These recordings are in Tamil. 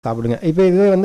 சாப்பிடுங்க இப்போ இதுவே வந்து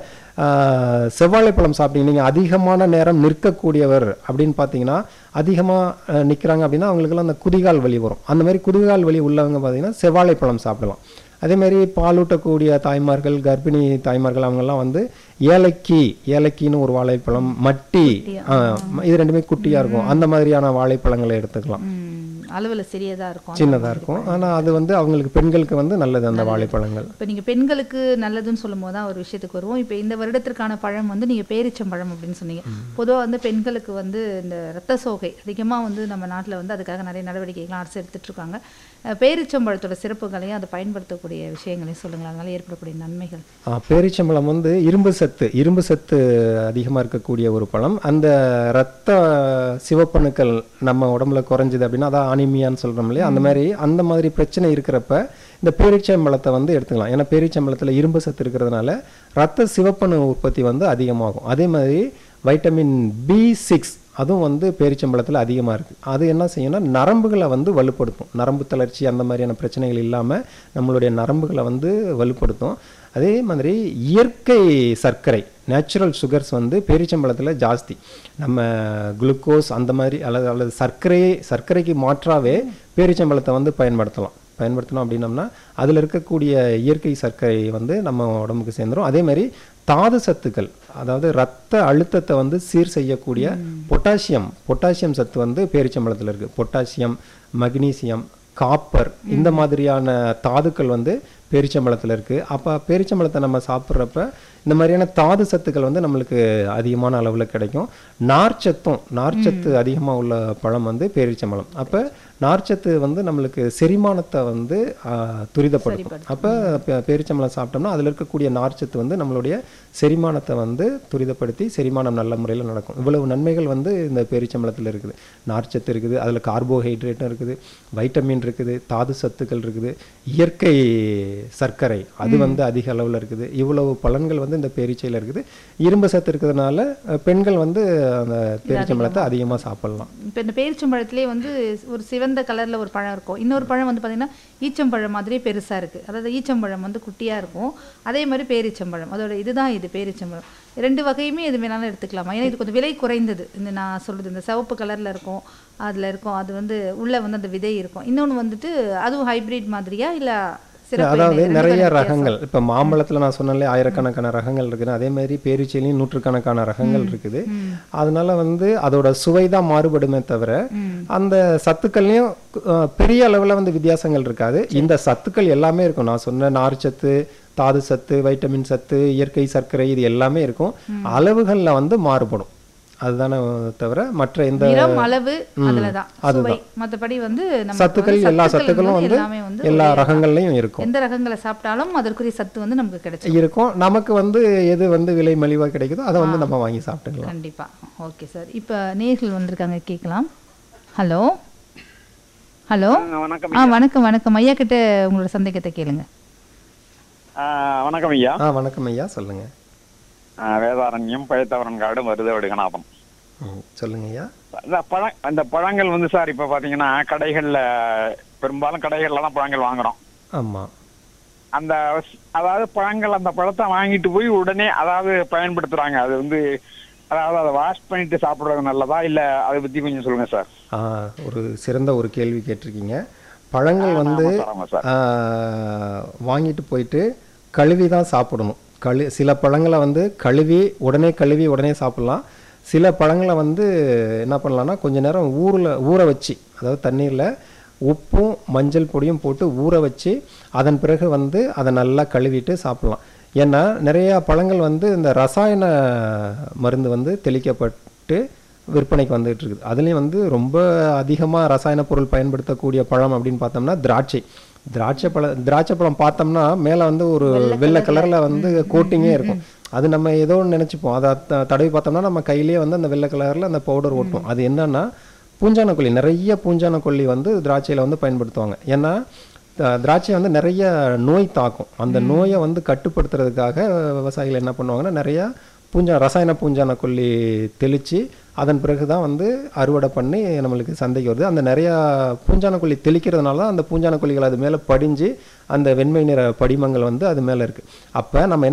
நீங்கள் செவ்வாழைப்பழம் சாப்பிட்டீங்க நீங்கள் அதிகமான நேரம் நிற்கக்கூடியவர் அப்படின்னு பார்த்தீங்கன்னா அதிகமாக நிற்கிறாங்க அப்படின்னா அவங்களுக்கெல்லாம் அந்த குதிகால் வலி வரும் அந்த மாதிரி குதிகால் வலி உள்ளவங்க பார்த்தீங்கன்னா செவ்வாழைப்பழம் சாப்பிடலாம் அதே மாதிரி பாலூட்டக்கூடிய தாய்மார்கள் கர்ப்பிணி தாய்மார்கள் அவங்கெல்லாம் வந்து ஏலக்கி ஏலக்கின்னு ஒரு வாழைப்பழம் மட்டி ஆ, இது ரெண்டுமே குட்டியாக இருக்கும் அந்த மாதிரியான வாழைப்பழங்களை எடுத்துக்கலாம் ம், அளவுல சிறியதா இருக்கும் சின்னதாக இருக்கும் ஆனால் அது வந்து அவங்களுக்கு பெண்களுக்கு வந்து நல்லது அந்த வாழைப்பழங்கள் இப்போ நீங்க பெண்களுக்கு நல்லதுன்னு சொல்லும்போது தான் ஒரு விஷயத்துக்கு வருவோம் இப்போ இந்த வருடத்திற்கான பழம் வந்து நீங்க பேரிச்சம்பழம் அப்படின்னு சொன்னீங்க பொதுவா வந்து பெண்களுக்கு வந்து இந்த ரத்த சோகை அதிகமா வந்து நம்ம நாட்டுல வந்து அதுக்காக நிறைய நடவடிக்கைகள் அரசு எடுத்துட்டு இருக்காங்க அஹ் பேரிச்சம்பழத்தோட சிறப்புகளையும் அதை பயன்படுத்தக்கூடிய விஷயங்களையும் சொல்லுங்களேன் அதனால ஏற்படக்கூடிய நன்மைகள் ஆ, பேரீச்சம்பழம் வந்து இரும்பு சத்து இரும்பு சத்து அதிகமாக இருக்கக்கூடிய ஒரு பழம் அந்த இரத்த சிவப்பணுக்கள் நம்ம உடம்புல குறைஞ்சிது அப்படின்னா அதான் அனிமியான்னு சொல்கிறோம் இல்லையா அந்த மாதிரி அந்த மாதிரி பிரச்சனை இருக்கிறப்ப இந்த பேரீச்சம்பழத்தை வந்து எடுத்துக்கலாம் ஏன்னா பேரீச்சம்பழத்தில் இரும்பு சத்து இருக்கிறதுனால ரத்த சிவப்பணு உற்பத்தி வந்து அதிகமாகும் அதே மாதிரி வைட்டமின் பி சிக்ஸ் அதுவும் வந்து பேரிச்சம்பழத்தில் அதிகமாக இருக்குது அது என்ன செய்யும்னா நரம்புகளை வந்து வலுப்படுத்தும் நரம்பு தளர்ச்சி அந்த மாதிரியான பிரச்சனைகள் இல்லாமல் நம்மளுடைய நரம்புகளை வந்து வலுப்படுத்தும் அதே மாதிரி இயற்கை சர்க்கரை நேச்சுரல் சுகர்ஸ் வந்து பேரிச்சம்பழத்தில் ஜாஸ்தி நம்ம குளுக்கோஸ் அந்த மாதிரி அல்லது அல்லது சர்க்கரையை சர்க்கரைக்கு மாற்றாவே பேரிச்சம்பழத்தை வந்து பயன்படுத்தலாம் பயன்படுத்தணும் அப்படின்னம்னா அதில் இருக்கக்கூடிய இயற்கை சர்க்கரை வந்து நம்ம உடம்புக்கு சேர்ந்துரும் அதே மாதிரி தாது சத்துக்கள் அதாவது ரத்த அழுத்தத்தை வந்து சீர் செய்யக்கூடிய பொட்டாசியம் பொட்டாசியம் சத்து வந்து பேரிச்சம்பழத்தில் இருக்குது பொட்டாசியம் மக்னீசியம் காப்பர் இந்த மாதிரியான தாதுக்கள் வந்து பேரிச்சம்பழத்தில் இருக்குது அப்போ பேரிச்சம்பழத்தை நம்ம சாப்பிட்றப்ப இந்த மாதிரியான தாது சத்துக்கள் வந்து நம்மளுக்கு அதிகமான அளவில் கிடைக்கும் நார்ச்சத்தும் நார்ச்சத்து அதிகமாக உள்ள பழம் வந்து பேரிச்சம்பழம் அப்போ நார்ச்சத்து வந்து நம்மளுக்கு செரிமானத்தை வந்து ஆ, துரிதப்படுத்தும் அப்போ பேரிச்சம்பழம் சாப்பிட்டோம்னா அதில் இருக்கக்கூடிய நார்ச்சத்து வந்து நம்மளுடைய செரிமானத்தை வந்து துரிதப்படுத்தி செரிமானம் நல்ல முறையில் நடக்கும் இவ்வளவு நன்மைகள் வந்து இந்த பேரிச்சம்பழத்தில் இருக்குது நார்ச்சத்து இருக்குது அதில் கார்போஹைட்ரேட்டும் இருக்குது வைட்டமின் இருக்குது தாது சத்துக்கள் இருக்குது இயற்கை சர்க்கரை அது வந்து அதிக அளவில் இருக்குது இவ்வளவு பலன்கள் வந்து இந்த பேரிச்சையில் இருக்குது இரும்பு சத்து இருக்கிறதுனால அஹ், பெண்கள் வந்து அந்த பேரிச்சம்பழத்தை அதிகமாக சாப்பிடலாம் இப்போ இந்த பேரிச்சம்பழத்திலே வந்து ஒரு சிவந்த கலர்ல ஒரு பழம் இருக்கும் இன்னொரு பழம் வந்து பார்த்தீங்கன்னா ஈச்சம்பழம் மாதிரியே பெருசா இருக்கு அதாவது ஈச்சம்பழம் வந்து குட்டியா இருக்கும் அதே மாதிரி பேரிச்சம்பழம் அதோட இதுதான் இது பேரிச்சம்பழம் ரெண்டு வகையுமே எது வேணாலும் எடுத்துக்கலாமா ஏன்னா இது கொஞ்சம் விலை குறைந்தது இந்த நான் சொல்றது இந்த சிவப்பு கலர்ல இருக்கும் அதுல இருக்கும் அது வந்து உள்ள வந்து அந்த விதை இருக்கும் இன்னொன்னு வந்துட்டு அதுவும் ஹைபிரிட் மாதிரியா இல்ல சிறப்பு அதாவது என்ன? ரெண்டுக்கும் நிறைய என்ன வித்தியாசம்? ரகங்கள் இப்போ மாம்பழத்தில் நான் சொன்னாலே ஆயிரக்கணக்கான ரகங்கள் இருக்குது அதே மாதிரி பேரிச்சையிலையும் நூற்றுக்கணக்கான ரகங்கள் இருக்குது அதனால வந்து அதோட சுவை தான் மாறுபடுமே தவிர அந்த சத்துக்கள்லையும் அஹ், பெரிய அளவில் வந்து வித்தியாசங்கள் இருக்காது இந்த சத்துக்கள் எல்லாமே இருக்கும் நான் சொன்ன நார்ச்சத்து தாது சத்து வைட்டமின் சத்து இயற்கை சர்க்கரை இது எல்லாமே இருக்கும் அளவுகளில் வந்து மாறுபடும் அதுதானே தவிர மற்ற எந்த நிறம் அளவு அதுலதான் சுவை மத்தபடி வந்து நமக்கு சத்துக்கள் வந்து எல்லா சத்துக்கள் சத்துக்களும் வந்து எல்லாமே வந்து எல்லா ஒரே ரகங்கள்லையும் இருக்கும் எந்த ரகங்களை சாப்பிட்டாலும் அதற்குரிய சத்து வந்து நமக்கு கிடைச்சிடும் இருக்கும் நமக்கு வந்து எது வந்து விலை மலிவா கிடைக்குதோ அதை வந்து நம்ம வாங்கி சாப்பிட்டுக்கலாம் கண்டிப்பா ஓகே சார் இப்போ நேர்கள் வந்திருக்காங்க கேட்கலாம் ஹலோ ஹலோ ஆ, வணக்கம் ஆ வணக்கம் வணக்கம் ஐயா கிட்ட உங்களோட சந்தேகத்தை கேளுங்க ஆ, வணக்கம் ஐயா ஆ வணக்கம் ஐயா சொல்லுங்க ஆ, வேதாரண்யம் பழைத்தவரன் காடு மருதவடு கணாபம் ம், சொல்லுங்க ஐயா அந்த பழ அந்த பழங்கள் வந்து சார் இப்ப பாத்தீங்கன்னா கடைகள்ல பெரும்பாலும் கடைகள்ல தான் பழங்கள் வாங்குறோம் ஆமா அந்த ஸ்- அதாவது பழங்கள் அந்த பழத்தை வாங்கிட்டு போய் உடனே அதாவது பயன்படுத்துறாங்க அது வந்து அதாவது அதை வாஷ் பண்ணிட்டு சாப்பிடுறது நல்லதா இல்ல அதை பத்தி கொஞ்சம் சொல்லுங்க சார் ஆ ஒரு சிறந்த ஒரு கேள்வி கேட்டிருக்கீங்க பழங்கள் வந்து ஆமா சார், ஆமா சார் ஆ, வாங்கிட்டு போயிட்டு கழுவி தான் சாப்பிடணும் கழு சில பழங்களை வந்து கழுவி உடனே கழுவி உடனே சாப்பிடலாம் சில பழங்களை வந்து என்ன பண்ணலாம்னா கொஞ்ச நேரம் ஊரில் ஊற வச்சு அதாவது தண்ணீரில் உப்பும் மஞ்சள் பொடியும் போட்டு ஊற வச்சு அதன் பிறகு வந்து அதை நல்லா கழுவிட்டு சாப்பிடலாம் ஏன்னா நிறைய பழங்கள் வந்து இந்த ரசாயன மருந்து வந்து தெளிக்கப்பட்டு விற்பனைக்கு வந்துட்டு இருக்குது அதுலேயும் வந்து ரொம்ப அதிகமாக ரசாயன பொருள் பயன்படுத்தக்கூடிய பழம் அப்படின்னு பார்த்தோம்னா திராட்சை திராட்சை பழ திராட்சை பழம் பார்த்தோம்னா மேலே வந்து ஒரு வெள்ளை கலரில் வந்து கோட்டிங்கே இருக்கும் அது நம்ம ஏதோ ஒன்று நினச்சிப்போம் அதை த- தடவி பார்த்தோம்னா நம்ம கையிலேயே வந்து அந்த வெள்ளை கலரில் அந்த பவுடர் ஒட்டும் அது என்னன்னா பூஞ்சான கொல்லி நிறைய பூஞ்சான கொல்லி வந்து திராட்சையில் வந்து பயன்படுத்துவாங்க ஏன்னா த- திராட்சை வந்து நிறைய நோய் தாக்கும் அந்த நோயை வந்து கட்டுப்படுத்துறதுக்காக விவசாயிகள் என்ன பண்ணுவாங்கன்னா நிறைய பூஞ்சா ரசாயன பூஞ்சான கொல்லி தெளித்து அதன் பிறகு தான் வந்து அறுவடை பண்ணி நம்மளுக்கு சந்தைக்கு வருது அந்த நிறையா பூஞ்சான கொல்லி தெளிக்கிறதுனால தான் அந்த பூஞ்சான கொல்லிகள் அது மேலே படிஞ்சு அந்த வெண்மை நிற படிமங்கள் வந்து அது மேலே இருக்குது அப்போ நம்ம என்ன